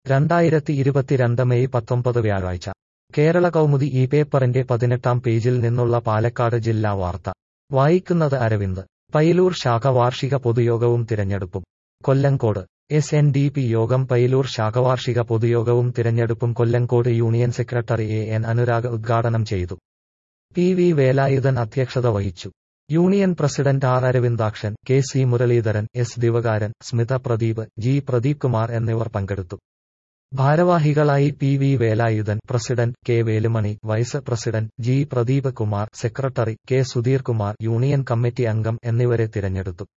രണ്ടായിരത്തി ഇരുപത്തിരണ്ട് മെയ് പത്തൊമ്പത് വ്യാഴാഴ്ച കേരള കൗമുദി ഈ പേപ്പറിന്റെ പതിനെട്ടാം പേജിൽ നിന്നുള്ള പാലക്കാട് ജില്ലാ വാർത്ത വായിക്കുന്നത് അരവിന്ദ് പയ്യലൂർ ശാഖ വാർഷിക പൊതുയോഗവും തിരഞ്ഞെടുപ്പും Kollengode S N D P യോഗം പയ്യലൂർ ശാഖ വാർഷിക പൊതുയോഗവും തിരഞ്ഞെടുപ്പും Kollengode union secretary A N Anurag ഉദ്ഘാടനം ചെയ്തു പി വി വേലായുധൻ അധ്യക്ഷത വഹിച്ചു union president R Aravindakshan K C Muraleedharan S Divakaran Smitha Pradeep G Pradeep Kumar എന്നിവർ പങ്കെടുത്തു ഭാരവാഹികളായി P V Velayudhan president K Velumani vice president G Pradeep Kumar secretary K Sudheer Kumar union committee അംഗം എന്നിവരെ തിരഞ്ഞെടുത്തു